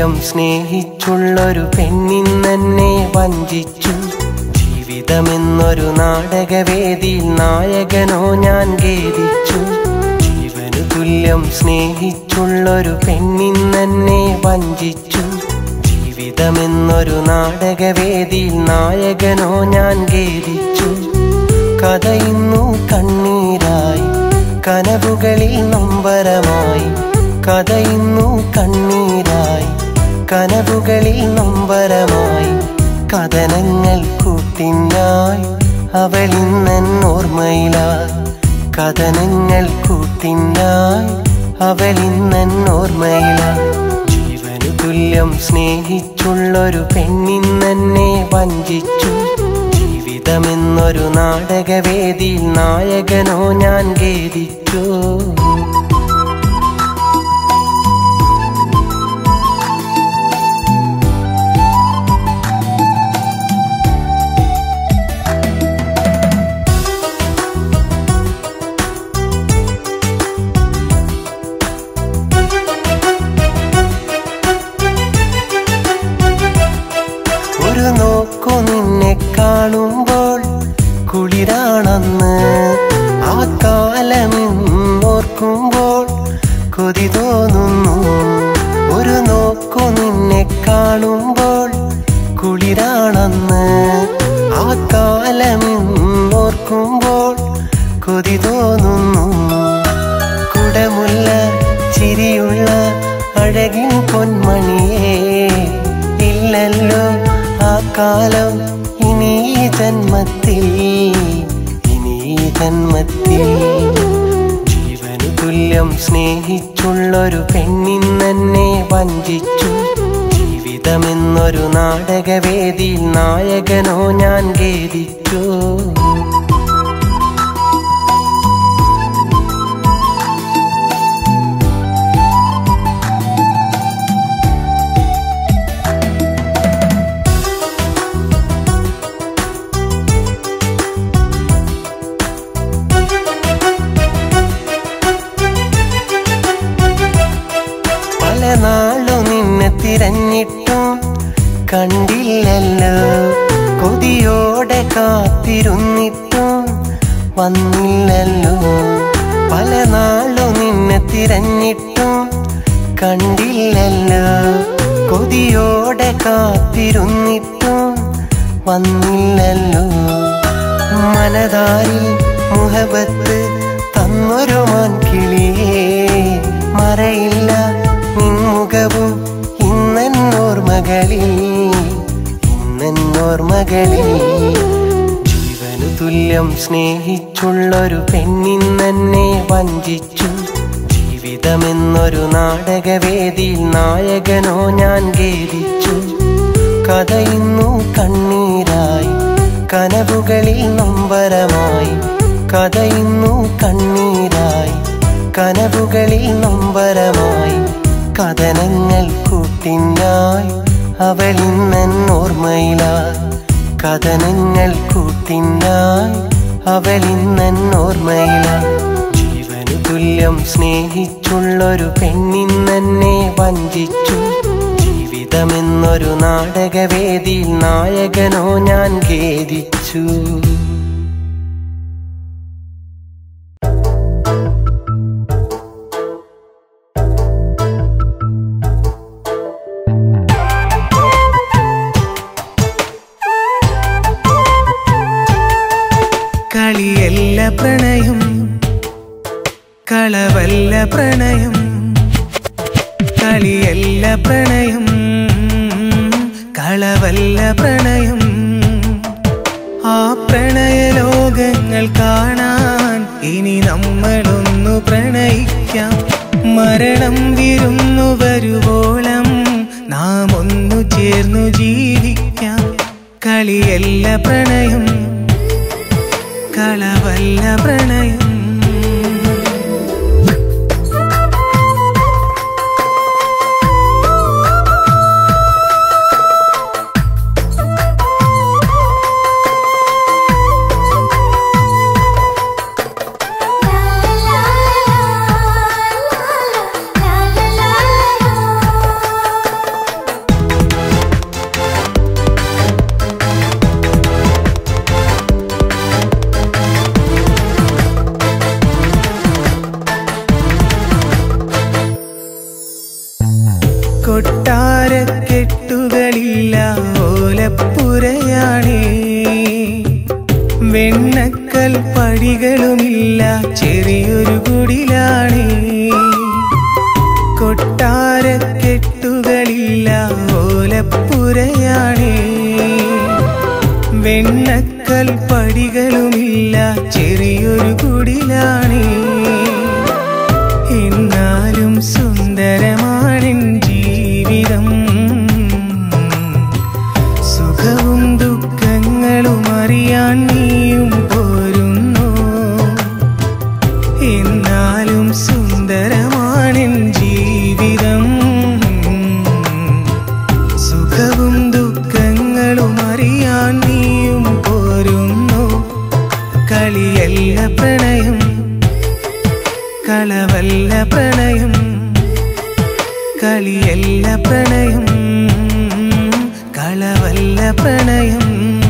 തുല്യം സ്നേഹിച്ചുള്ളൊരു പെണ്ണിന്നെന്നെ വഞ്ചിച്ചു ജീവിതമെന്നൊരു നാടകവേദിയിൽ നായകനോ ഞാൻ ഖേദിച്ചു ജീവനു തുല്യം സ്നേഹിച്ചുള്ളൊരു പെണ്ണിന്നെന്നെ വഞ്ചിച്ചു ജീവിതമെന്നൊരു നാടകവേദിയിൽ നായകനോ ഞാൻ ഖേദിച്ചു കഥ ഇന്നു കണ്ണീരായി കനവുകളിൽ നൊമ്പരമായി കഥ ഇന്നു കണ്ണീരായി കനവുകളിൽ നൊമ്പരമായി കഥനങ്ങൾ കൂട്ടിനായി അവളിന്നൻ ഓർമ്മയിലായി കഥനങ്ങൾ കൂട്ടിനായി അവളിന്നൻ ഓർമ്മയിലായി ജീവനു തുല്യം സ്നേഹിച്ചുള്ളൊരു പെണ്ണിന്നെന്നെ വഞ്ചിച്ചു ജീവിതമെന്നൊരു നാടകവേദിയിൽ നായകനോ ഞാൻ ഖേദിച്ചു ഒരു നോക്കു നിന്നെ കാണുമ്പോൾ കുളിരാണെന്ന് ആ കാലമെന്നോർക്കുമ്പോൾ കൊതി തോന്നുന്നു ഒരു നോക്കു നിന്നെ കാണുമ്പോൾ കുളിരാണെന്ന് ആ കാലമെന്നോർക്കുമ്പോൾ കൊതി തോന്നുന്നു കുടമുള്ള ചിരിയുള്ള അഴകിൻ പൊന്മണിയേ ഇല്ലല്ലോ ആ കാലം ഇനി ഈ ജന്മത്തിൽ ഇനി ഈ ജന്മത്തിൽ ജീവനു തുല്യം സ്നേഹിച്ചുള്ളൊരു പെണ്ണിന്നെന്നെ വഞ്ചിച്ചു ജീവിതമെന്നൊരു നാടകവേദിയിൽ നായകനോ ഞാൻ ഖേദിച്ചു പല നാളു നിന്നെ തിരഞ്ഞിട്ടും കണ്ടില്ലല്ലോ കൊതിയോടെ കാത്തിരുന്നിട്ടും വന്നില്ലല്ലോ പല നാളു നിന്നെ തിരഞ്ഞിട്ടും കണ്ടില്ലല്ലോ കൊതിയോടെ കാത്തിരുന്നിട്ടും വന്നില്ലല്ലോ മനതാരിൽ മുഹബത്ത് തന്നൊരു മാൻകിളിയേ മറയില്ല നിൻമുഖവും ഇന്നെന്നോർമകളിൽ ഇന്നെന്നോർമകളിൽ ജീവനു തുല്യം സ്നേഹിച്ചുള്ളൊരു പെണ്ണിന്നെന്നെ വഞ്ചിച്ചു ജീവിതമെന്നൊരു നാടകവേദിയിൽ നായകനോ ഞാൻ ഖേദിച്ചു കഥ ഇന്നു കണ്ണീരായി കനവുകളിൽ നൊമ്പരമായി കഥ ഇന്നു കണ്ണീരായി കനവുകളിൽ നൊമ്പരമായി കഥനങ്ങൾ കൂട്ടിനായി അവളിന്നൻ ഓർമ്മയിലായി കഥനങ്ങൾ കൂട്ടിനായി അവളിന്നൻ ഓർമ്മയിലായി ജീവനു തുല്യം സ്നേഹിച്ചുള്ളൊരു പെണ്ണിന്നെന്നെ വഞ്ചിച്ചു ജീവിതമെന്നൊരു നാടകവേദിയിൽ നായകനോ ഞാൻ ഖേദിച്ചു കളിയല്ല പ്രണയം കളവല്ല പ്രണയം കളിയല്ല പ്രണയം കളവല്ല പ്രണയം ആ പ്രണയ ലോകങ്ങൾ കാണാൻ ഇനി നമ്മളൊന്നു പ്രണയിക്കാം മരണം വിരുന്നു വരുവോളം നാം ഒന്നു ചേർന്നു ജീവിക്കാം കളിയല്ല പ്രണയം കളവല്ല പ്രണയം വെണ്ണക്കൽ പടികളുമില്ല ചെറിയൊരു കുടിലാണേ കൊട്ടാരക്കെട്ടുകളില്ല ഓലപ്പുരയാണേ വെണ്ണക്കൽ പടികളുമില്ല ചെറിയൊരു കുടിലാണേ എന്നാലും സുന്ദരമാണെൻ ജീവിതം സുഖവും ദുഃഖങ്ങളും അറിയാൻ നീയും പോരുന്നു എന്നാലും സുന്ദരമാണെൻ ജീവിതം സുഖവും ദുഃഖങ്ങളും അറിയാൻ നീയും പോരുന്നു കളിയല്ല പ്രണയം കളവല്ല പ്രണയം കളിയല്ല പ്രണയം കളവല്ല പ്രണയം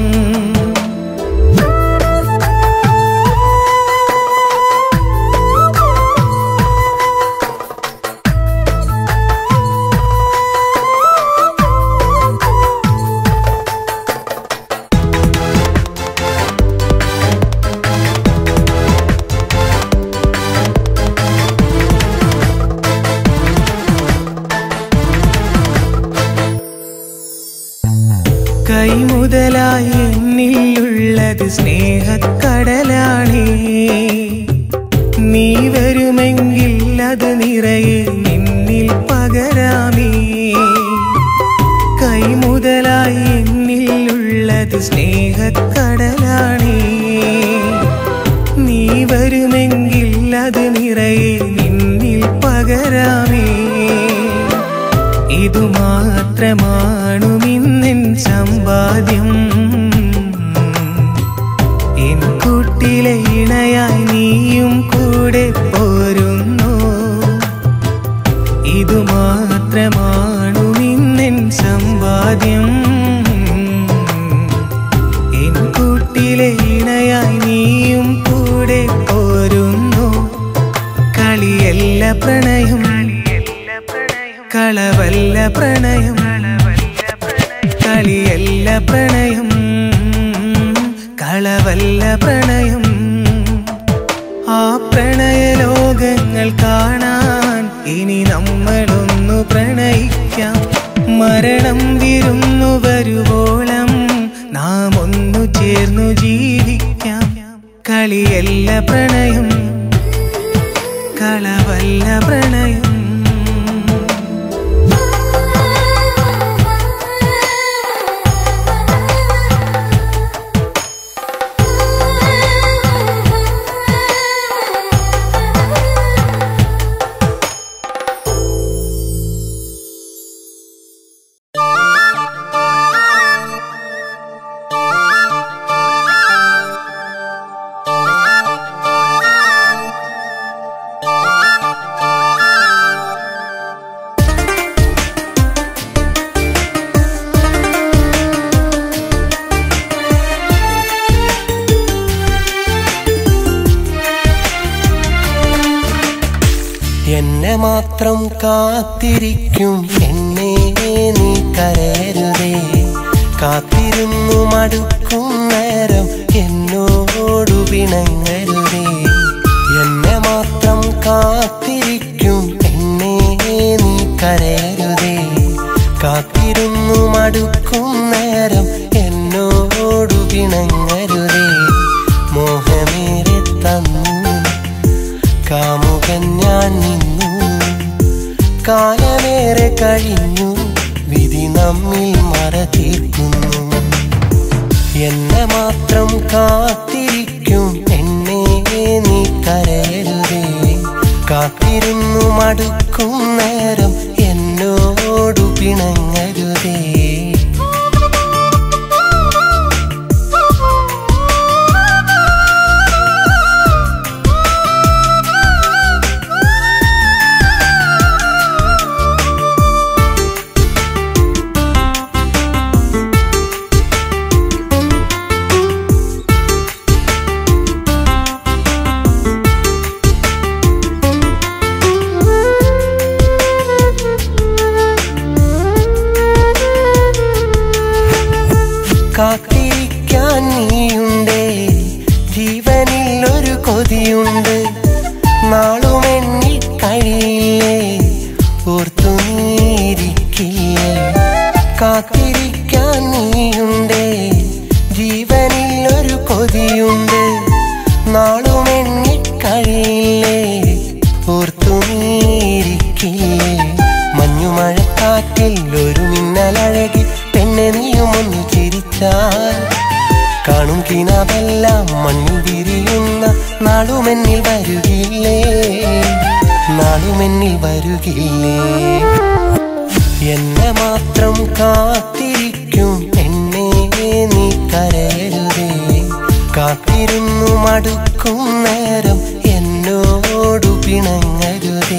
കൈമുതലായി എന്നിലുള്ളത് സ്നേഹക്കടലാണേ നീ വരുമെങ്കിൽ അത് നിറയെ നിന്നിൽ പകരാമേ കൈമുതലായി എന്നിലുള്ളത് സ്നേഹക്കടലാണേ നീ വരുമെങ്കിൽ അത് നിറയെ നിന്നിൽ പകരാമേ ഇതു മാത്രമാണുമിന്നിൻ സമ്പാദ്യം എൻ കൂട്ടിലെ ഇണയായി നീയും കൂടെ പോരുന്നു ഇതു മാത്രമാണുമിന്നിൻ സമ്പാദ്യം എൻ കൂട്ടിലെ ഇണയായി നീയും കൂടെ പോരുന്നു കളിയല്ല പ്രണയം കളവല്ല പ്രണയം കളിയല്ല പ്രണയം കളവല്ല പ്രണയം ആ പ്രണയ ലോകങ്ങൾ കാണാൻ ഇനി നമ്മളൊന്നു പ്രണയിക്കാം മരണം വിരുന്നു വരുവോളം നാം ഒന്നു ചേർന്നു ജീവിക്കാം കളിയല്ല പ്രണയം കളവല്ല പ്രണയം എന്നെ മാത്രം കാത്തിരിക്കും എന്നെ നീ കരയരുതേ കാത്തിരുന്നു മടുക്കും നേരം എന്നോടു പിണങ്ങരുതേ എന്നെ മാത്രം കാത്തിരിക്കും എന്നെ നീ കരയരുതേ കാത്തിരുന്നു മടുക്കും നേരം എന്നോടു പിണങ്ങരുതേ മോഹമേറെ തന്നു കാമുകൻ ഞാൻ നിന്നു കാലമേറെ കഴിഞ്ഞു വിധി നമ്മിൽ മറ തീർക്കുന്നു എന്നെ മാത്രം കാത്തിരിക്കും എന്നെ നീ കരയരുതേ കാത്തിരുന്നു മടുക്കും നേരം എന്നോടു പിണങ്ങരുതേ Thank you. കൊതിയുണ്ട് നാളുമെണ്ണി കഴിയില്ലേ ഓർത്തു നീരിക്കില്ലേ കാത്തിരിക്കാൻ നീയുണ്ടേ ജീവനിൽ ഒരു കൊതിയുണ്ട് നാളുമെണ്ണി കഴിയില്ലേ ഓർത്തു നീരിക്കില്ലേ മഞ്ഞുമഴക്കാറ്റിൽ ഒരു മിന്നലഴകി പെണ്ണെ നീയും ഒന്ന് ചിരിച്ചാൽ കാണും കിനാവെല്ലാം മണ്ണിൽ വിരിയുന്ന നാളുമെന്നിൽ വരുകില്ലേ നാളുമെന്നിൽ വരുകില്ലേ എന്നെ മാത്രം കാത്തിരിക്കും എന്നെ നീ കരയരുതേ കാത്തിരുന്നു മടുക്കും നേരം എന്നോടു പിണങ്ങരുതേ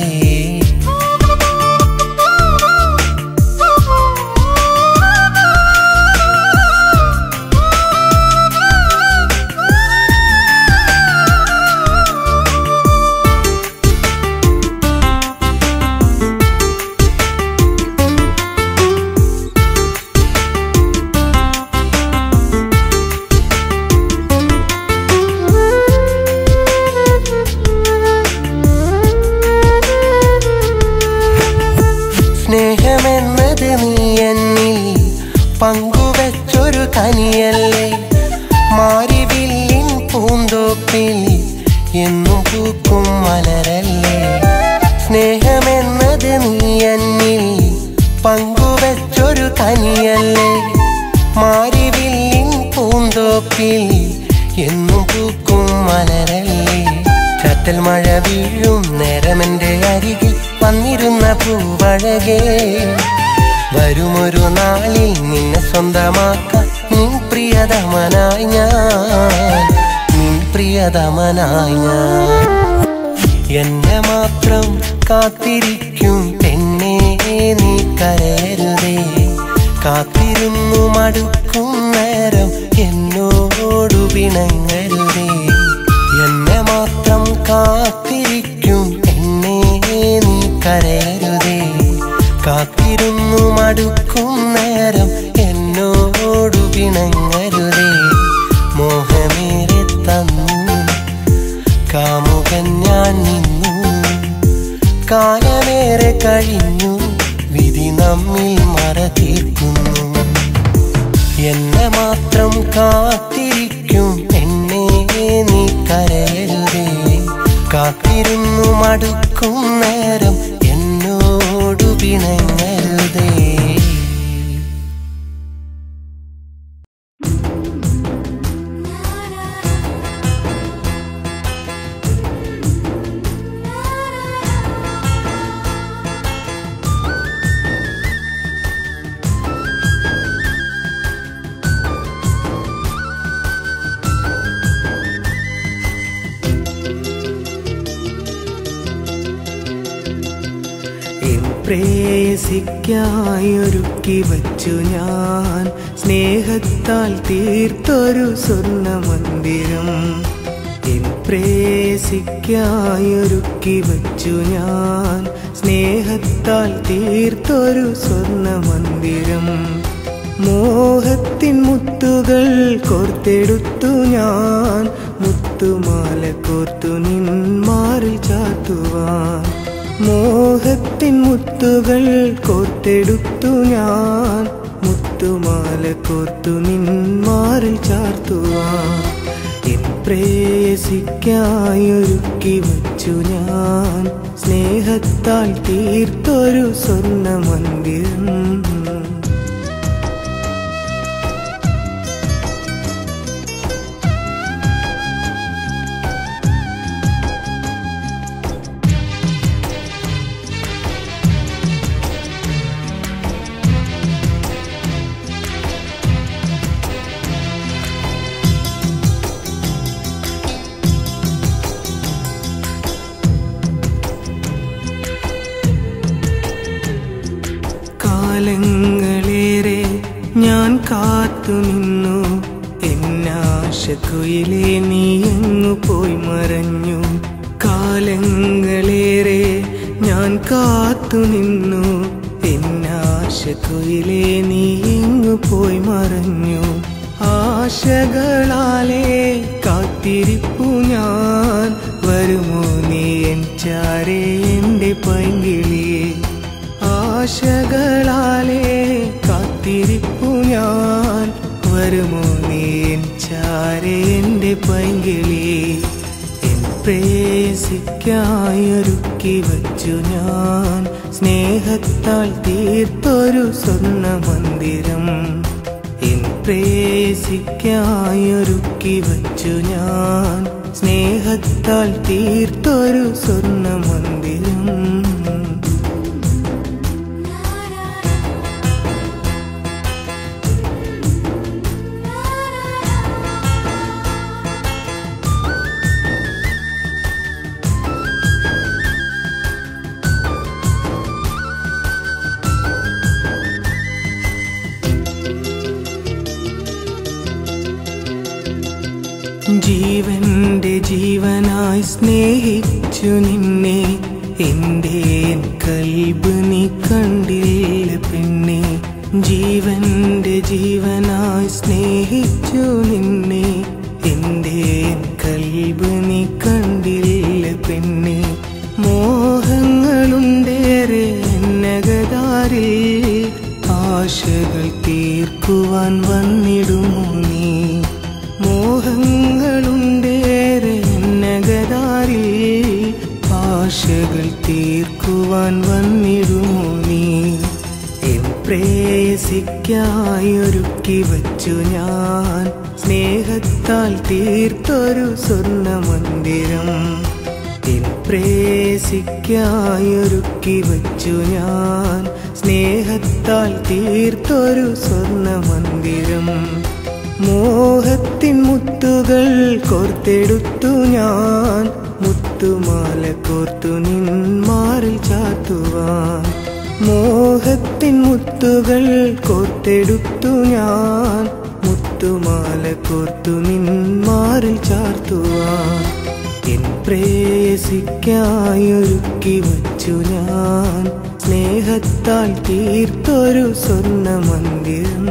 സ്നേഹമെന്നത് നീ എന്നിൽ പങ്കുവച്ചൊരു കനിയല്ലേ മാരിവില്ലിൻ പൂന്തോപ്പിൽ എന്നും പൂക്കും മലരല്ലേ സ്നേഹമെന്നത് നീ എന്നിൽ പങ്കുവച്ചൊരു കനിയല്ലേ മാരിവില്ലിൻ പൂന്തോപ്പിൽ എന്നും പൂക്കും മലരല്ലേ ചാറ്റൽ മഴ വീഴും നേരമെന്റെ അരികിൽ വന്നിരുന്ന പൂവഴകേ വരുമൊരു നാളിൽ നിന്നെ സ്വന്തമാക്കാൻ നിൻ പ്രിയതമനായി ഞാൻ നിൻ പ്രിയതമനായി ഞാൻ എന്നെ മാത്രം കാത്തിരിക്കും പെണ്ണെ നീ കരയരുതേ കാത്തിരുന്നു മടുക്കും നേരം എന്നോടു പിണങ്ങരുതേ എന്നെ മാത്രം കാത്തിരിക്കും എന്നെ നീ കരയരുതേ കാത്തിരുന്നു മടുക്കും നേരം എന്നോടു പിണങ്ങരുതേ മോഹമേറെ തന്നു കാമുകൻ ഞാൻ നിന്നു കാലമേറെ കഴിഞ്ഞു വിധി നമ്മിൽ മറ തീർക്കുന്നു എന്നെ മാത്രം കാത്തിരിക്കും എന്നെ നീ കരയരുതേ കാത്തിരുന്നു മടുക്കും നേരം എന്നോടു പിണങ്ങരുതേ എൻ പ്രേയസിക്കായി ഒരുക്കി വച്ചു ഞാൻ സ്നേഹത്താൽ തീർത്തൊരു സ്വർണ്ണ മന്ദിരം എൻ പ്രേയസിക്കായി ഒരുക്കി വച്ചു ഞാൻ സ്നേഹത്താൽ തീർത്തൊരു സ്വർണ്ണ മന്ദിരം മോഹത്തിൻ മുത്തുകൾ കോർത്തെടുത്തു ഞാൻ മുത്തുമാല കോർത്തു നിന്മാറിൽ ചാത്തുവാൻ മോഹത്തിൻ മുത്തുകൾ കോർത്തെടുത്തു ഞാൻ മുത്തുമാല കോർത്തു നിന്മാറിൽ ചാർത്തുവാൻ എൻ പ്രേയസിക്കായി ഒരുക്കി വച്ചു ഞാൻ സ്നേഹത്താൽ തീർത്തൊരു സ്വർണ്ണ മന്ദിരം കാലങ്ങളേറെ ഞാൻ കാത്തുനിന്നു എന്നാശക്കുയിലെ നീ എങ്ങു പോയി മറഞ്ഞു കാലങ്ങളേറെ ഞാൻ കാത്തുനിന്നു എന്നാശക്കുയിലെ നീ എങ്ങു പോയി മറഞ്ഞു ആശകളാലേ കാത്തിരിപ്പു ഞാൻ വരുമോ നീ എൻ ചാരേ എൻ്റെ പൈങ്കിളിയെ ആശകളാലേ കാത്തിരിപ്പു ഞാൻ വരുമോ നീ എൻ ചാരേ എൻ്റെ പൈങ്കിളിയെ എൻ പ്രേസിക്കായി ഒരുക്കി വച്ചു ഞാൻ സ്നേഹത്താൽ തീർത്തൊരു സ്വർണ്ണ മന്ദിരം എൻ പ്രേസിക്കായി ഒരുക്കി വച്ചു ഞാൻ സ്നേഹത്താൽ തീർത്തൊരു സ്വർണ്ണ മന്ദിരം ജീവന്റെ ജീവനായി സ്നേഹിച്ചു നിന്നെ എന്റെ കൽബ് നീ കണ്ടില്ല പെണ്ണെ ജീവന്റെ ജീവനായി സ്നേഹിച്ചു നിന്നെ എന്റെ കൽബ് നീ കണ്ടില്ല പെണ്ണെ മോഹങ്ങളുണ്ടേറെ എന്നകതാരിൽ ആശകൾ തീർക്കുവാൻ വന്നിടുമോ നീ മോഹങ്ങളുണ്ടേറെ നഗതാരിൽ ആശകൾ തീർക്കുവാൻ വന്നിടുമോ നീ എൻ പ്രേയസിക്കായി ഒരുക്കി വച്ചു ഞാൻ സ്നേഹത്താൽ തീർത്തൊരു സ്വർണ്ണ മന്ദിരം എൻ പ്രേസിക്കായി ഒരുക്കി വച്ചു ഞാൻ സ്നേഹത്താൽ തീർത്തൊരു സ്വർണ്ണ മന്ദിരം മോഹത്തിൻ മുത്തുകൾ കോർത്തെടുത്തു ഞാൻ മുത്തുമാല കോർത്തു നിന്മാറിൽ ചാത്തുവാൻ മോഹത്തിൻ മുത്തുകൾ കോർത്തെടുത്തു ഞാൻ മുത്തുമാല കോർത്തു നിന്മാറിൽ ചാർത്തുവാൻ എൻ പ്രേയസിക്കായി ഒരുക്കി വച്ചു ഞാൻ സ്നേഹത്താൽ തീർത്തൊരു സ്വർണ്ണ മന്ദിരം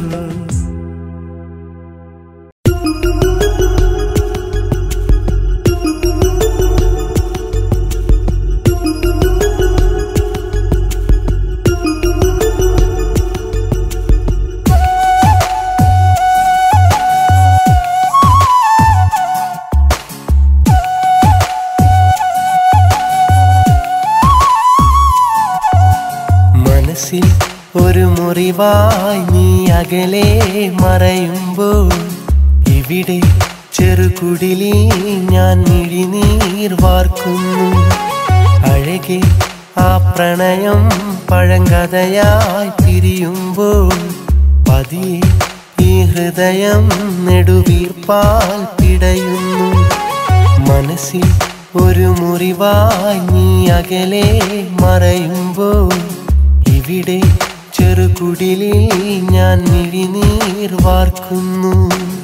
മനസ്സിൽ ഒരു മുറിവായി നീ അകലെ മറയുമ്പോൾ ഇവിടെ ചെറുകുടിലി ഞാൻ മിഴിനീർ വാർക്കുന്നു അഴകെ ആ പ്രണയം പഴങ്കഥയായി പിരിയുമ്പോൾ പതിയെ ഈ ഹൃദയം നെടുവീർപ്പാൽ പിടയുന്നു മനസ്സിൽ ഒരു മുറിവായി നീ അകലെ മറയുമ്പോൾ ഇവിടെ ചെറുകുടിലിൽ ഞാൻ മിഴിനീർ വാർക്കുന്നു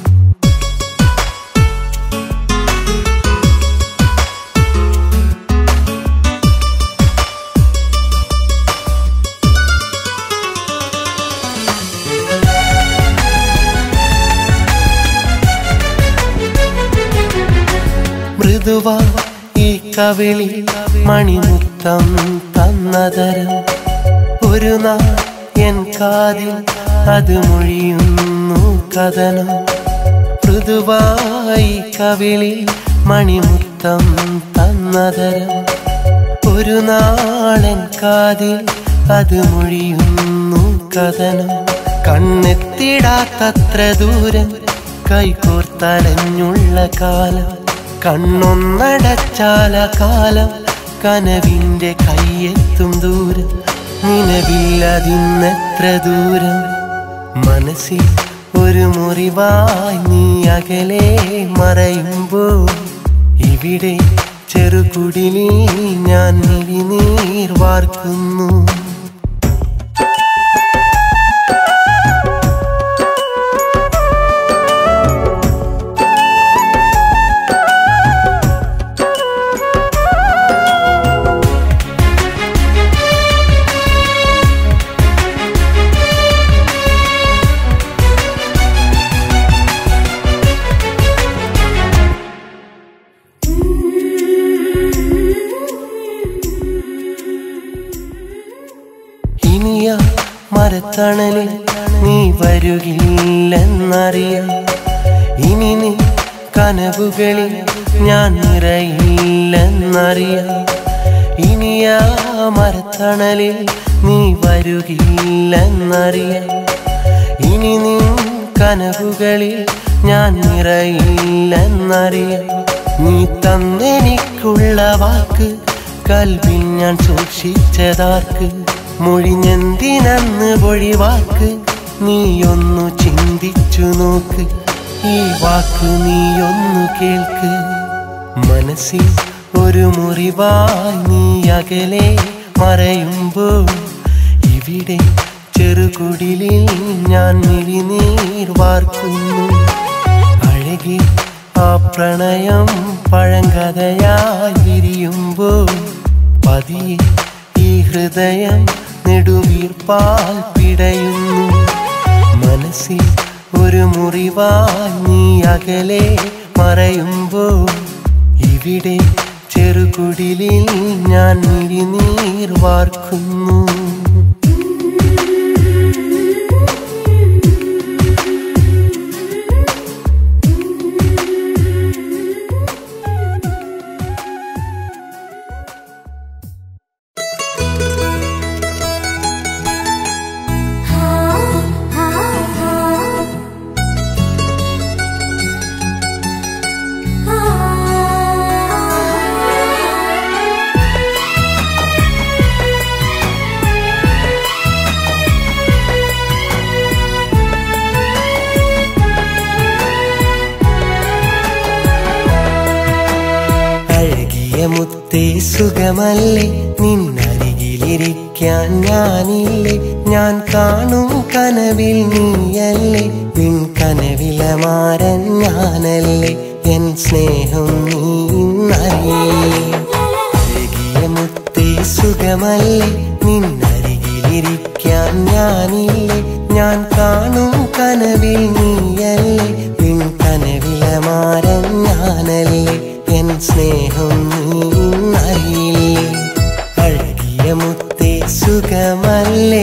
മൃദുവ ഈ കവിളി മണിമുത്തം തന്നതരം ഒരു നാൾ എൻ കാതിൽ അത് മൊഴിയുന്നു കഥനം മൃദുവായി കവിളി മണിമുത്തം തന്നതരം ഒരു നാളൻ കാതിൽ അത് മൊഴിയുന്നു കഥനം കണ്ണെത്തിടാത്തത്ര ദൂരം കൈകോർത്തലഞ്ഞുള്ള കാലം കണ്ണൊന്നടച്ചാല കാലം കനവിന്റെ കയ്യെത്തും ദൂരം നിലവില്ലതിന്നെത്ര ദൂരം മനസ്സിൽ ഒരു മുറിവായി നീ അകലെ മറയുമ്പോൾ ഇവിടെ ചെറുകുടിലി ഞാൻ മിഴിനീർ വാർക്കുന്നു Mm-hmm. മരത്തണലിൽ നീ വരുകില്ലെന്നറിയാം ഇനി നീ കനവുകളിൽ ഞാൻ നിറയില്ലെന്നറിയാം ഇനി ആ മരത്തണലിൽ നീ വരുകില്ലെന്നറിയാം ഇനി നീ കനവുകളിൽ ഞാൻ നിറയില്ലെന്നറിയാം നീ തന്നെനിക്കുള്ള വാക്ക് കൽവിൽ ഞാൻ സൂക്ഷിച്ചതാർക്ക് മൊഴിഞ്ഞെന്തിനന്ന് പൊഴിവാക്ക് നീയൊന്നു ചിന്തിച്ചു നോക്ക് ഈ വാക്ക് നീയൊന്നു കേൾക്ക് മനസ്സിൽ ഒരു മുറിവായി നീ അകലെ മറയുമ്പോൾ ഇവിടെ ചെറുകുടിലിൽ ഞാൻ മിഴിനീർ വാർക്കുന്നു അഴകി ആ പ്രണയം പഴങ്കഥയായി വിരിയുമ്പോൾ പതിയെ ഈ ഹൃദയം നെടുവീർപ്പാൽ പിടയുന്നു മനസ്സിൽ ഒരു മുറിവായി നീ അകലെ മറയുമ്പോൾ ഇവിടെ ചെറുകുടിലിൽ ഞാൻ മിഴിനീർ വാർക്കുന്നു അഴകിയ മുത്തേ സുഖമല്ലേ നിന്നരികിലിരിക്കാൻ ഞാനില്ലേ ഞാൻ കാണും കനവിൽ നീയല്ലേ നിൻ കനവിലെ മാരൻ ഞാനല്ലേ എൻ സ്നേഹം നീ ഇന്നറിയില്ലേ അഴകിയ മുത്തേ സുഖമല്ലേ നിന്നരികിലിരിക്കാൻ ഞാനില്ലേ ഞാൻ കാണും കനവിൽ നീയല്ലേ നിൻ കനവിലെ മാരൻ ഞാനല്ലേ എൻ സ്നേഹം നീ അറിയില്ലേ അഴകിയ മുത്തേ സുഖമല്ലേ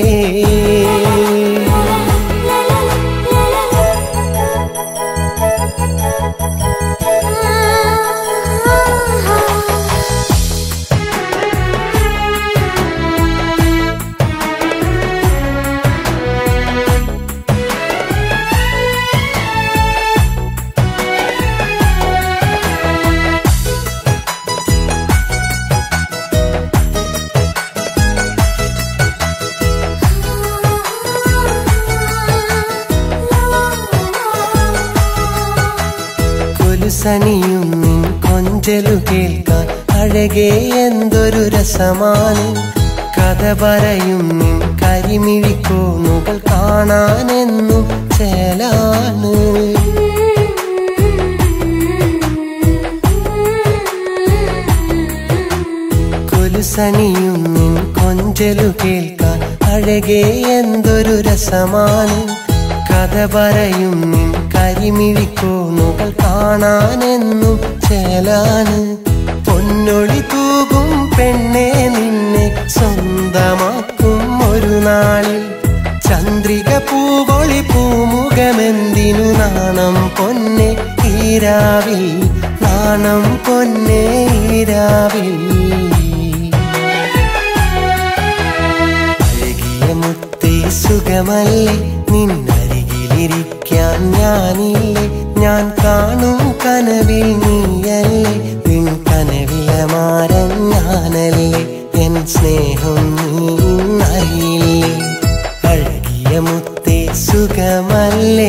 കൊലുസണിയും നിൻ കൊഞ്ചലു കേൾക്കാൻ അഴകേ എന്തൊരു രസമാണ് കഥ പറയും നിൻ കരിമിഴിക്കോണുകൾ കാണാനെന്നും ചേലാണ് കൊലുസണിയും നിൻ കൊഞ്ചലു കേൾക്കാൻ അഴകേ എന്തൊരു രസമാണ് കഥ പറയും നിൻ കരിമിഴിക്കോണുകൾ കാണാനെന്നും ചേലാണ് പൊന്നൊളി തൂകും പെണ്ണെ നിന്നെ സ്വന്തമാക്കും ഒരു നാളിൽ ചന്ദ്രിക പൂവൊളി പൂമുഖമെന്തിനു നാണം പൊന്നെ ഈരാവിൽ നാണം പൊന്നെ ഈരാവിൽ അഴകിയ മുത്തേ സുഖമല്ലേ നിന്നരികിലിരിക്കാൻ ഞാനില്ലേ ഞാൻ കാണും കനവിൽ നീയല്ലേ നിൻ കനവിലെ മാരൻ ഞാനല്ലേ എൻ സ്നേഹം നീ അറിയില്ലേ അഴകിയ മുത്തേ സുഖമല്ലേ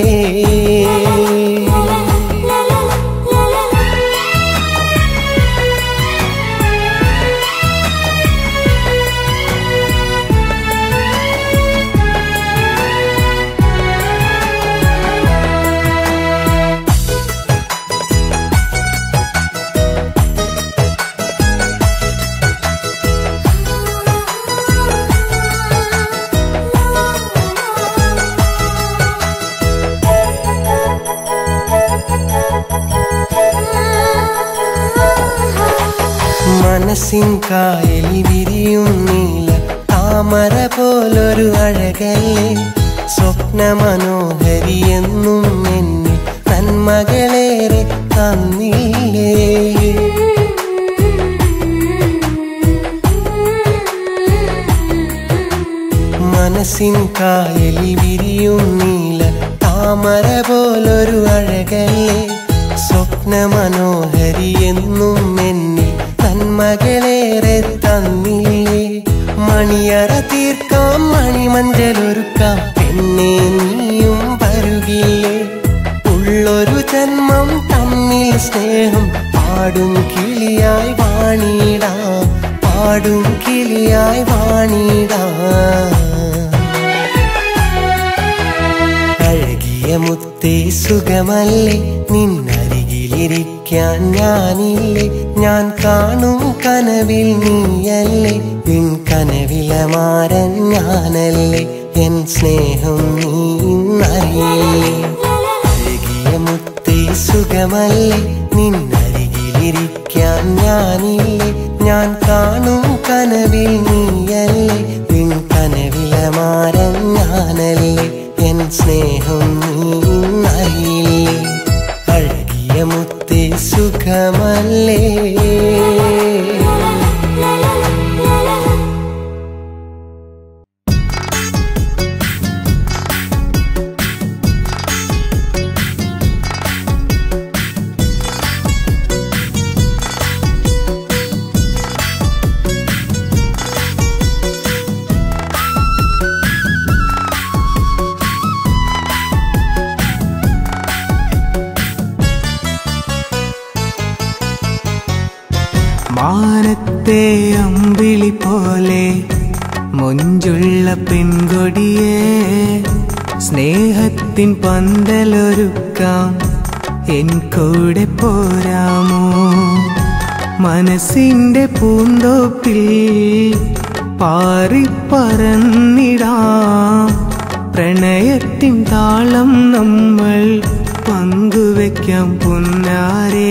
മനസ്സിൻ കായലി വിരിയും നീല താ താമര പോലൊരു അഴകല്ലേ സ്വപ്ന മനോഹരി എന്നും എന്നിൽ നന്മകളേറെ തന്നില്ലേ മനസ്സിൻ കായലിൽ വിരിയും നീല താമര പോലൊരു അഴകല്ലേ സ്വപ്ന മനോഹരി എന്നും എന്നിൽ നന്മകളേറെ തന്നില്ലേ മണിയറ തീർക്കാം മണിമഞ്ചലൊരുക്കാം പെണ്ണെ നീയും വരുകില്ലേ ഉള്ളൊരു ജന്മം തമ്മിൽ സ്നേഹം പാടും കിളിയായി വാണിടാം പാടും കിളിയായി വാണിടാം അഴകിയ മുത്തേ സുഖമല്ലേ നിന്നരികിലിരിക്കാൻ ഞാനില്ലേ ഞാൻ കാണും കനവിൽ നീയല്ലേ നിൻ കനവിലമാരൻ ഞാനല്ലേ എൻ സ്നേഹം നീ ഇന്നറിയില്ലേ അഴകിയ മുത്തേ സുഖമല്ലേ നിന്നരികിലിരിക്കാൻ ഞാനില്ലേ ഞാൻ കാണും കനവിൽ നീയല്ലേ നിൻ കനവിലമാരൻ ഞാനല്ലേ എൻ സ്നേഹം നീ ഇന്നറിയില്ലേ അഴകിയ മുത്തേ സുഖമല്ലേ മാനത്തെ അമ്പിളി പോലെ മൊഞ്ചുള്ള പെൺകൊടിയെ സ്നേഹത്തിൻ പന്തലൊരുക്കാം എൻ കൂടെ പോരാമോ മനസ്സിന്റെ പൂന്തോപ്പിൽ പാറിപ്പറന്നിടാം പ്രണയത്തിൻ താളം നമ്മൾ പങ്കുവെക്കാം പുന്നാരേ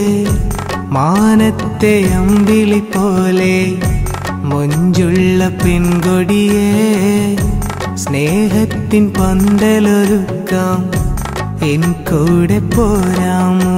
മാനത്തെ അമ്പിളി പോലെ മൊഞ്ചുള്ള പെൺകൊടിയെ സ്നേഹത്തിൻ പന്തലൊരുക്കാം എൻ കൂടെ പോരാമോ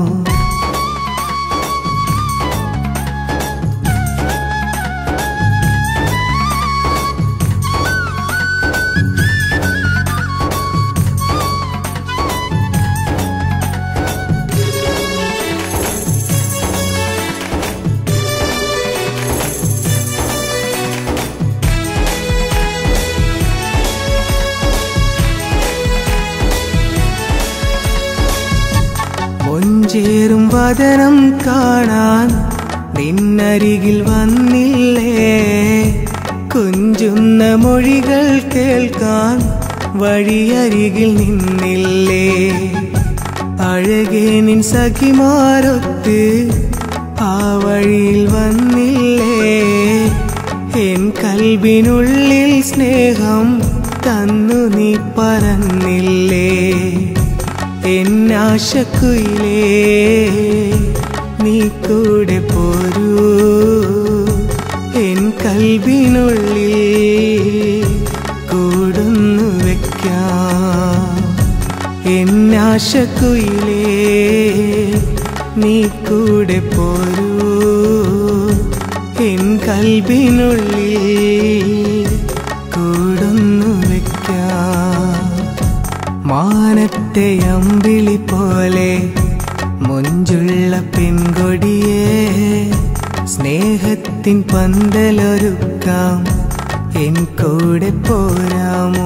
മൊഞ്ചേറും വദനം കാണാൻ നിന്നരികിൽ വന്നില്ലേ കുഞ്ചുന്ന മൊഴികൾ കേൾക്കാൻ വഴിയരികിൽ നിന്നില്ലേ അഴകേ നിൻ സഖിമാരൊത്ത് ആ വഴിയിൽ വന്നില്ലേ എൻ കൽബിനുള്ളിൽ സ്നേഹം തന്നു നീ പറന്നില്ലേ എന്നാശക്കുയിലേ നീ കൂടെ പോരൂ എൻ കൽബിനുള്ളിൽ കൂടുന്നു വെക്കാം എന്നാശക്കുയിലേ നീ കൂടെ പോരൂ എൻ കൽബിനുള്ളിൽ കൂടുന്നു വെക്കാം മാനത്തെ അമ്പിളി പോലെ മൊഞ്ചുള്ള പെൺകൊടിയെ സ്നേഹത്തിൻ പന്തലൊരുക്കാം എൻ കൂടെ പോരാമോ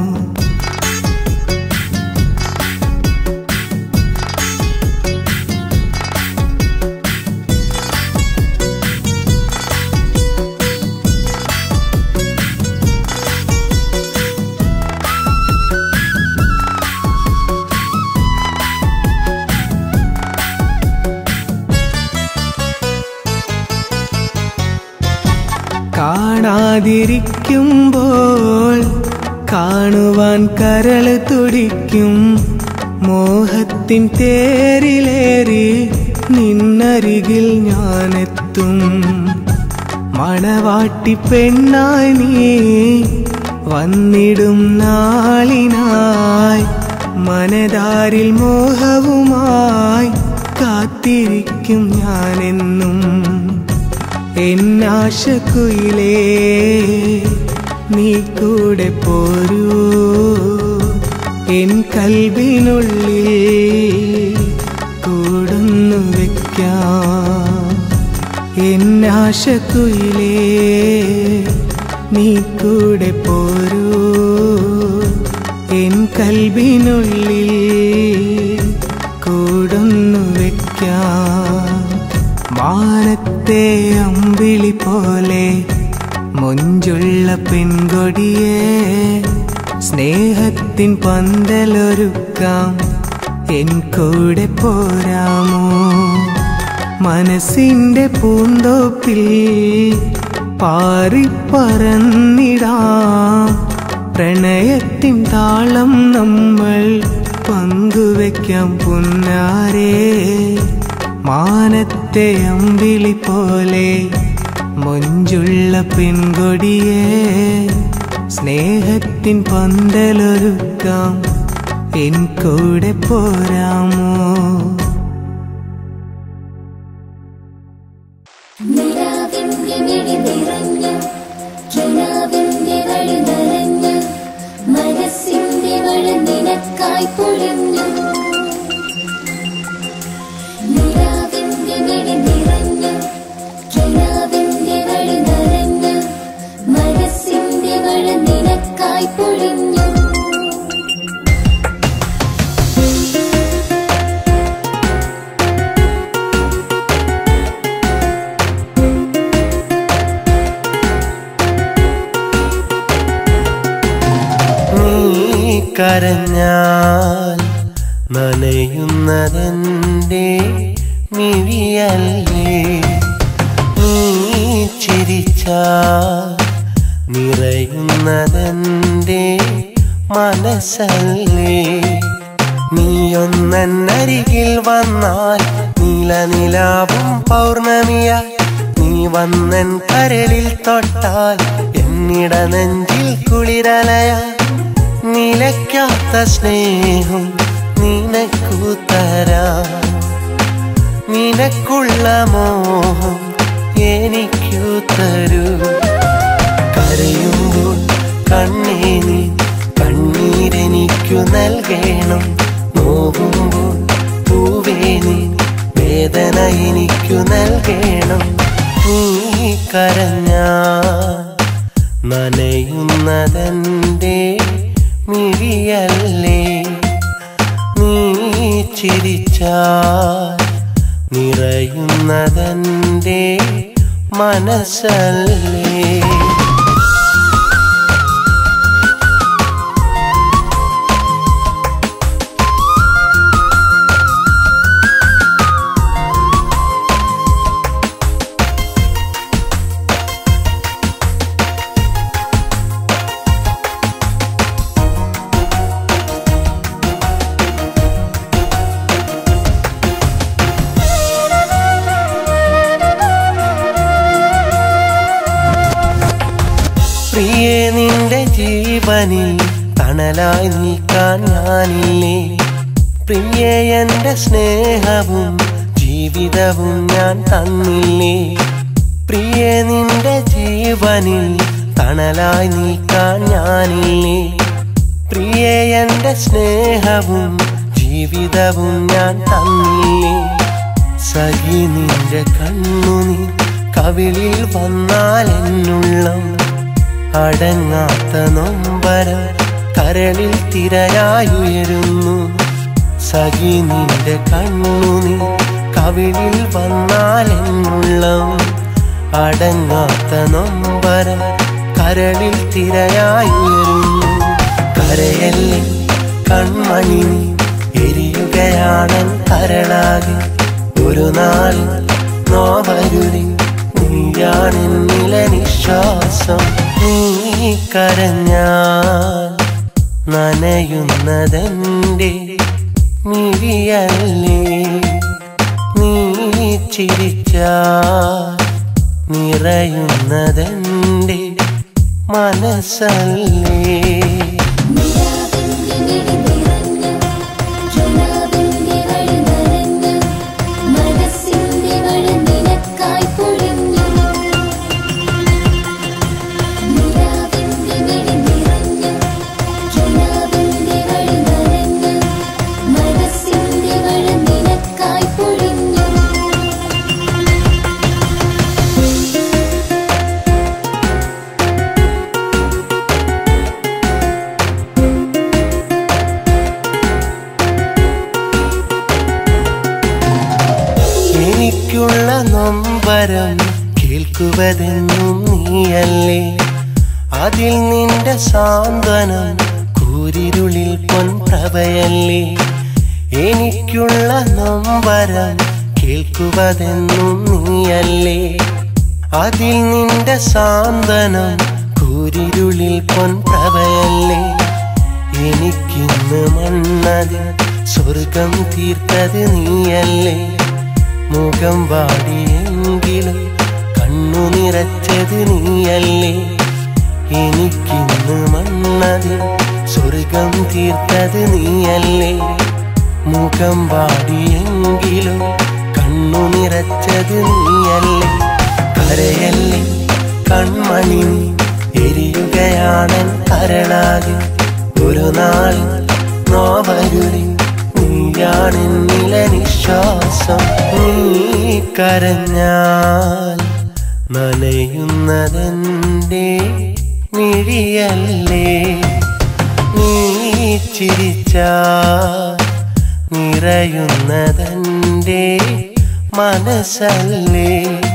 കാണാതിരിക്കുമ്പോൾ കാണുവാൻ കരൾ തുടിക്കും മോഹത്തിൻ തേരിലേറി നിന്നരികിൽ ഞാനെത്തും മണവാട്ടി പെണ്ണായി നീ വന്നിടും നാളിനായി മനതാരിൽ മോഹവുമായി കാത്തിരിക്കും ഞാനെന്നും എന്നാശക്കുയിലേ നീ കൂടെ പോരൂ എൻ കൽവിനുള്ളിൽ കൂടുന്നു വെക്കാം എന്നാശക്കുയിലേ നീ കൂടെ പോരൂ എൻ കൽവിനുള്ളിൽ കൂടുന്നു വെക്കാം മാനത്തെ അമ്പിളി പോലെ മൊഞ്ചുള്ള പെൺകൊടിയെ സ്നേഹത്തിൻ പന്തലൊരുക്കാം എൻ കൂടെ പോരാമോ മനസ്സിന്റെ പൂന്തോപ്പിൽ പാറിപ്പറന്നിടാം പ്രണയത്തിൻ താളം നമ്മൾ പങ്കുവെക്കാം പുന്നാരേ മാനത്തെ അമ്പിളി പോലെ മൊഞ്ചുള്ള പെൺകൊടിയെ സ്നേഹത്തിൻ പന്തലൊരുക്കാം എൻ കൂടെ പോരാമോ നിലാവിന്റെ മിഴി നിറഞ്ഞ കിനാവിന്റെ വഴി നനഞ്ഞ മനസ്സിന്റെ മഴ നിനക്കായി പൊഴിഞ്ഞു നിലാവിന്റെ മിഴി നിറഞ്ഞ കിനാവിന്റെ വഴി നനഞ്ഞ മനസ്സിന്റെ മഴ നിനക്കായി പൊഴിഞ്ഞു നീ കരഞ്ഞാൽ നനയുന്നതെന്റെ മിഴിയല്ലേ നീ ചിരിച്ചാൽ നിറയുന്നതെന്റെ മനസ്സല്ലേ നീയൊന്നരികിൽ വന്നാൽ നീലനിലാവും പൗർണമിയായി നീ വന്നൻ കരളിൽ തൊട്ടാൽ എന്നിട നെഞ്ചിൽ കുളിരലയായി നിലയ്ക്കാത്ത സ്നേഹം നിനക്കു തരാ നിനക്കുള്ള മോഹം എനിക്കു തരൂ കരയുമ്പോൾ കണ്ണേ നീ കണ്ണീരെനിക്കു നൽകണം നോവുമ്പോൾ പൂവേ നീ വേദന എനിക്കു നൽകണം നീ കരഞ്ഞാ നനയുന്നതെന്റെ മിഴിയല്ലേ നീ ചിരിച്ചാൽ നിറയുന്നതെന്റെ മനസ്സല്ലേ പ്രിയേ നിന്റെ ജീവനിൽ തണലായി നീക്കാൻ ഞാനില്ലേ പ്രിയേ എന്റെ സ്നേഹവും ജീവിതവും ഞാൻ തന്നില്ലേ പ്രിയേ നിന്റെ ജീവനിൽ തണലായി നീക്കാൻ ഞാനില്ലേ പ്രിയേ എന്റെ സ്നേഹവും ജീവിതവും ഞാൻ തന്നില്ലേ സഖി നിന്റെ കണ്ണുനീർ കവിളിൽ വന്നാൽ എന്നുള്ളം അടങ്ങാത്ത നൊമ്പര കരളിൽ തിരയായി ഉയരുന്നു സഖി നിന്റെ കണ്ണുനീർ കവിളിൽ വന്നാൽ എന്നുള്ളം അടങ്ങാത്ത നൊമ്പര കരളിൽ തിരയായി ഉയരുന്നു കരയല്ലേ കൺമണി നീ എരിയുകയാണൻ കരളാകെ ഒരു നാൾ നോവരുതി നീയാണെന്നില നിശ്വാസം നീ കരഞ്ഞാൽ നനയുന്നതെന്റെ മിഴിയല്ലേ നീ ചിരിച്ചാൽ നിറയുന്നതെന്റെ മനസ്സല്ലേ നിലാവിന്റെ മിഴി നിറഞ്ഞു കിനാവിന്റെ വഴി നനഞ്ഞു മനസ്സിന്റെ മഴ നിനക്കായി പൊഴിഞ്ഞു നിലാവിന്റെ മിഴി നിറഞ്ഞു കിനാവിന്റെ വഴി നനഞ്ഞു മനസ്സിന്റെ മഴ നിനക്കായി പൊഴിഞ്ഞു എനിക്കുള്ള നൊമ്പരം കേൾക്കുവതെന്നും നീയല്ലേ അതിൽ നിന്റെ സാന്ത്വനം കൂരിരുളിൽ പൊൻപ്രഭയല്ലേ എനിക്കുള്ള നൊമ്പരം കേൾക്കുവതെന്നും നീയല്ലേ അതിൽ നിന്റെ സാന്ത്വനം കൂരിരുളിൽ പൊൻപ്രഭയല്ലേ എനിക്കിന്ന് മണ്ണതിൽ സ്വർഗം തീർത്തത് നീയല്ലേ മുഖം വാടിയെങ്കിലും കണ്ണു നിറച്ചത് നീയല്ലേ എനിക്കിന്ന് മണ്ണതിൽ സ്വർഗം തീർത്തത് നീയല്ലേ മുഖം വാടിയെങ്കിലും കണ്ണു നിറച്ചത് നീയല്ലേ കരയല്ലേ കൺമണി നീ എരിയുകയാണൻ കരളാകെ ഒരു നാൾ നോവരുളി നീയാണെന്നില നിശ്വാസം നീ കരഞ്ഞാൽ നനയുന്നതെന്റെ മിഴിയല്ലേ നീ ചിരിച്ചാൽ നിറയുന്നതെന്റെ മനസ്സല്ലേ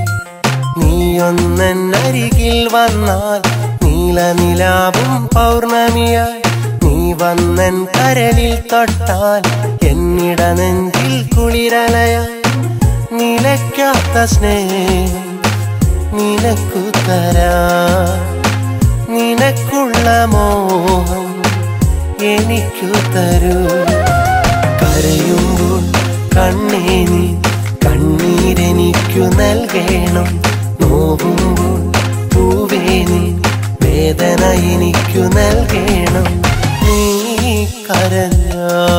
നീയൊന്നരികിൽ വന്നാൽ നീലനിലാവും പൗർണമിയായി നീ വന്നൻ കരലിൽ തൊട്ടാൽ എന്നിട നെഞ്ചിൽ കുളിരലയായി നിലയ്ക്കാത്ത സ്നേഹം നിനക്കു തരാ നിനക്കുള്ള മോഹം എനിക്കു തരൂ കരയുമ്പോൾ കണ്ണേ നീ കണ്ണീരെനിക്കു നൽകണം നോവുമ്പോൾ പൂവേ നീ വേദന എനിക്കു നൽകണം നീ കരഞ്ഞ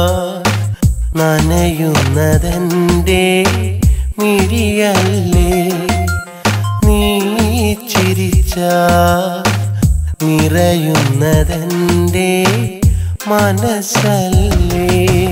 നനയുന്നതെന്റെ മിഴിയല്ലേ നീ ചിരിച്ച നിറയുന്നതെന്റെ മനസ്സല്ലേ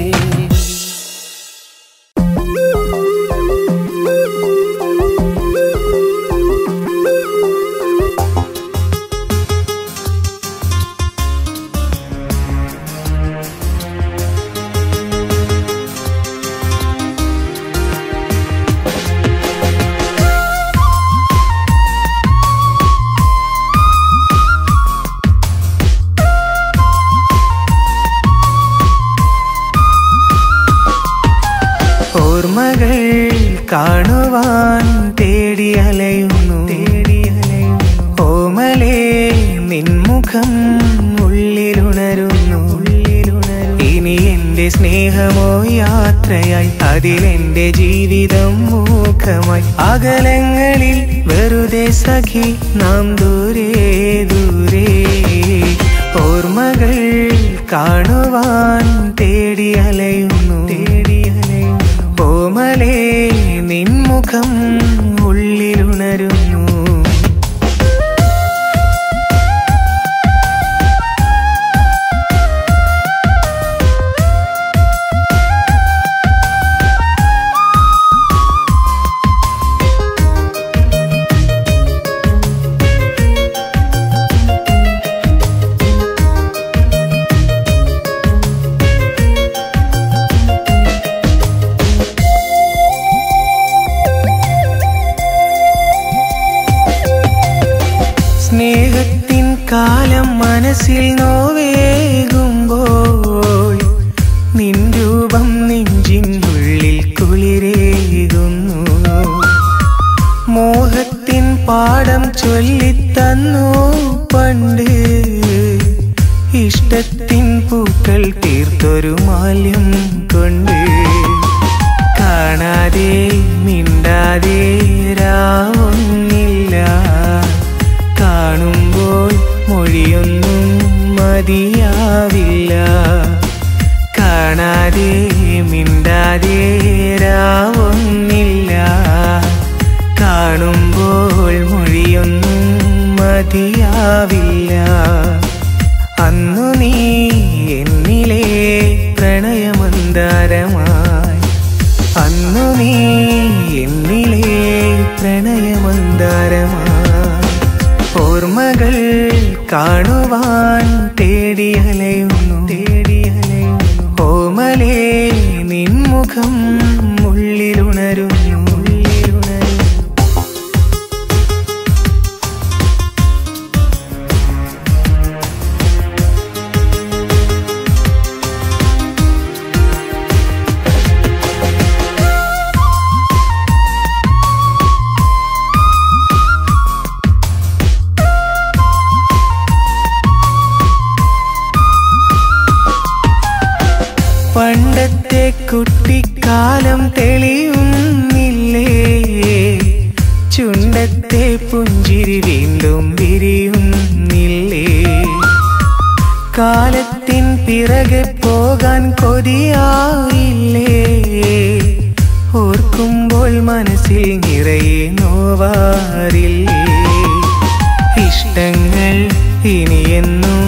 ഓർമ്മകൾ കാണുവാൻ തേടി അലയുന്നു തേടി അലയുന്നു ഓമലേ നിൻമുഖം ഉള്ളിലുണരുന്നു ഉള്ളിലുണരുന്നു ഇനി എന്റെ സ്നേഹമോ യാത്രയായി അതിലെന്റെ ജീവിതം മൂഖമായി അകലങ്ങളിൽ വെറുതെ സഖി നാം ദൂരെ ദൂരെ ഓർമ്മകൾ കാണുവാൻ തേടി അലയുന്നു തേടി അലയുന്നു ഓമലേ നിൻമുഖം ഉള്ളിലുണരുന്നു സ്നേഹത്തിൻ കാലം മനസ്സിൽ നോവേകുമ്പോൾ നിൻ രൂപം നെഞ്ചിനുള്ളിൽ കുളിരേകുന്നു മോഹത്തിൻ പാഠം ചൊല്ലിത്തന്നു പണ്ട് ഇഷ്ടത്തിൻ പൂക്കൾ തീർത്തൊരു മാല്യം കൊണ്ട് കാണാതെ മിണ്ടാതെ രാവൊന്നില്ല മൊഴിയൊന്നും മതിയാവില്ല കാണാതെ മിണ്ടാതെ രാവൊന്നില്ല കാണുമ്പോൾ മൊഴിയൊന്നും മതിയാവില്ല അന്നു നീ എന്നിലെ പ്രണയമന്താരമായി അന്നു നീ എന്നിലെ പ്രണയമന്താരമായി ഓർമ്മകൾ കാണുവാൻ തേടിയലയുന്നു തേടിയലയുന്നു ഓമലേ നിൻമുഖം ഉള്ളിലുണരുന്നു ഉള്ളിലുണരുന്നു പണ്ടത്തെ കുട്ടിക്കാലം തെളിയുന്നില്ലേ ചുണ്ടത്തെ പുഞ്ചിരി വീണ്ടും വിരിയുന്നില്ലേ കാലത്തിൻ പിറകെ പോകാൻ കൊതിയായില്ലേ ഓർക്കുമ്പോൾ മനസ്സിൽ നിറയെ നോവാറില്ലേ ഇഷ്ടങ്ങൾ ഇനിയെന്നും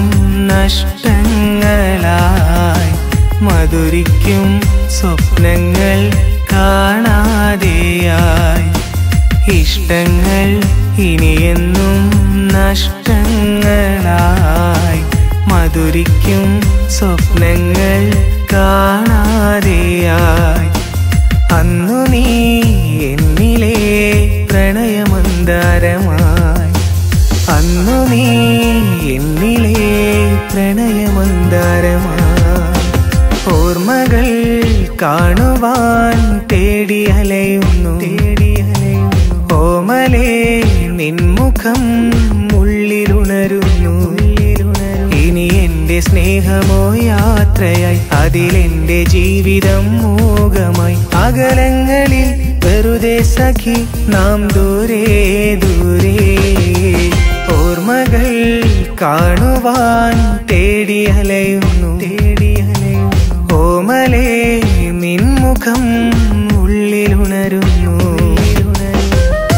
നഷ്ടങ്ങളായി മധുരിക്കും സ്വപ്നങ്ങൾ കാണാതെയായി ഇഷ്ടങ്ങൾ ഇനിയെന്നും നഷ്ടങ്ങളായി മധുരിക്കും സ്വപ്നങ്ങൾ കാണാതെയായി അന്നു നീ എന്നിലെ പ്രണയമന്താരമായി അന്നു നീ എന്നിലെ പ്രണയമന്താരമായി ഓർമ്മകൾ കാണുവാൻ തേടി അലയുന്നു തേടി അലയുന്നു ഓമലേ നിൻമുഖം ഉള്ളിലുണരുന്നു ഉള്ളിലുണരുന്നു ഇനി എന്റെ സ്നേഹമോ യാത്രയായി അതിലെന്റെ ജീവിതം മൂകമായി അകലങ്ങളിൽ വെറുതെ സഖി നാം ദൂരെ ദൂരെ ഓർമ്മകൾ കാണുവാൻ തേടി അലയുന്നു തേടി അലയുന്നു ഓമലേ നിൻമുഖം ഉള്ളിലുണരുന്നു ഉള്ളിലുണരുന്നു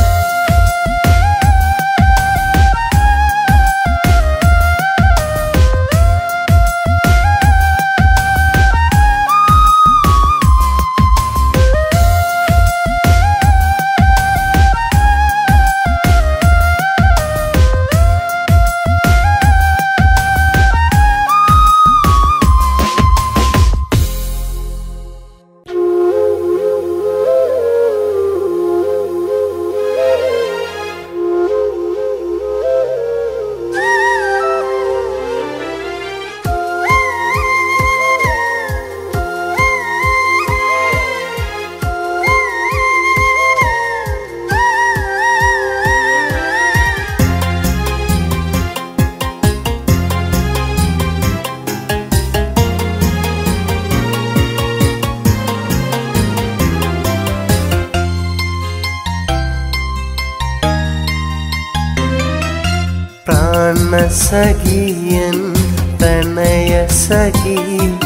പ്രാണസഖിയൻ പ്രണയസഖി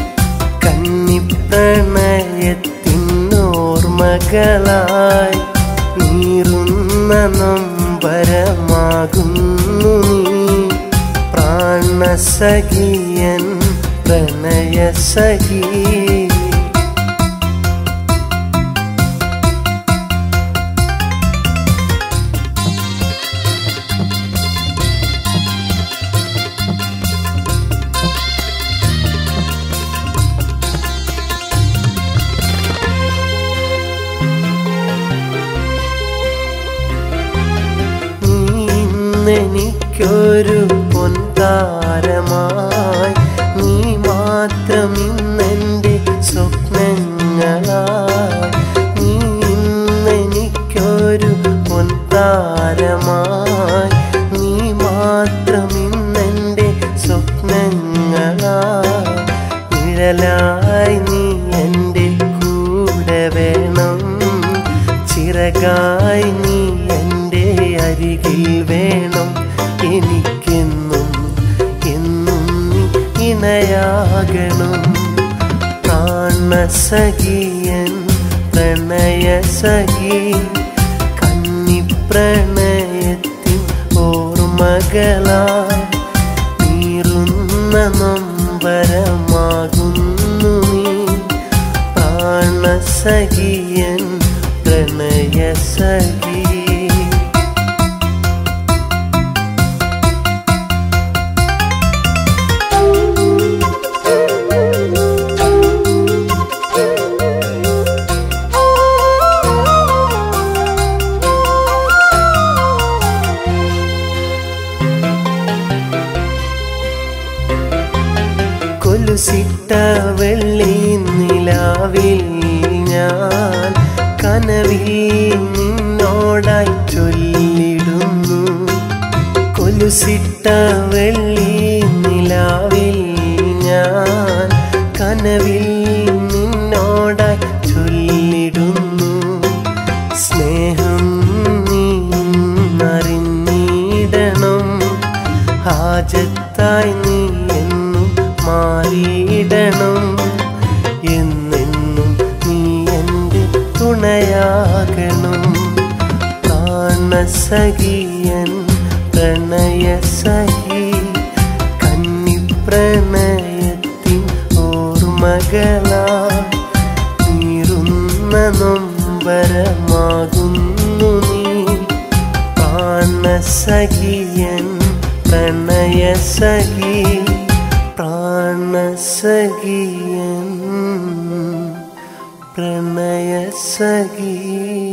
കന്നിപ്രണയത്തിനോർമകളായി നീറുന്ന നൊമ്പരമാകുന്നു നീ പ്രാണസഖിയൻ പ്രണയസഖി നീ ഇന്നെനിക്കൊരു പൊൻതാരമായി നീ മാത്രം ഇന്നെൻ്റെ സ്വപ്നങ്ങളായി നീ ഇന്നെനിക്കൊരു പൊൻതാരമായി നീ മാത്രം ഇന്നെൻ്റെ സ്വപ്നങ്ങളായി നിഴലായി നീ എൻ്റെ കൂടെ വേണം ചിറകായി നീ എൻ്റെ അരികിൽ വേണം എനിക്കെന്നും ഇണയാകണം പ്രാണസഖിയൻ പ്രണയസഖി കന്നി പ്രണയത്തിൻ ഓർമ്മകളായി നീറുന്ന നൊമ്പരമാകുന്നു നീ പ്രാണസഖിയൻ പ്രണയസഖി കൊലുസിട്ട വെള്ളി നിലാവിൽ ഞാൻ കനവിൽ നിന്നോടായി ചൊല്ലിടുന്നു കൊലുസിട്ട വെള്ളി നിലാവിൽ ഞാൻ കനവിൽ നിന്നോടായി ചൊല്ലിടുന്നു സ്നേഹം നീ അറിഞ്ഞിടണം ഹാജത്തായി നീ എന്നും മാറിയിടണം എന്നെന്നും നീ എൻ്റെ തുണയാകണം പ്രാണസഖിയൻ പ്രണയസഖി കന്നി പ്രണയത്തിൻ ഓർമ്മകളാ നീറുന്ന നൊമ്പരമാകുന്നു നീ പ്രാണസഖിയൻ പ്രണയസഖി പ്രാണസഖിയൻ പ്രണയസഖി